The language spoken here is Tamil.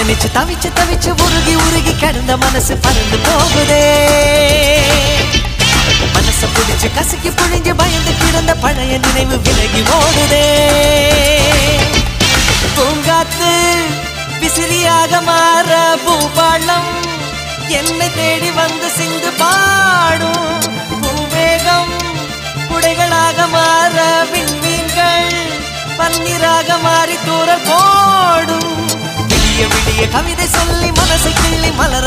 நினைச்சு தவிச்சு தவிச்சு உருகி உருகி கிடந்த மனசு பறந்து போகுதே மனச பிடிச்சு கசக்கி புழிஞ்சு பயந்து கிடந்த பழைய நினைவு விலகி ஓடுதே பூங்காத்து விசிறியாக மாற பூபாளம் என்னை தேடி வந்து சிந்து பாடும் பூவேகம் குடைகளாக மாற விண்மீன்கள் பன்னீராக மாறி தூரல் போடும் விடிய விடிய கவிதை சொல்லி மனசை கிள்ளி மலர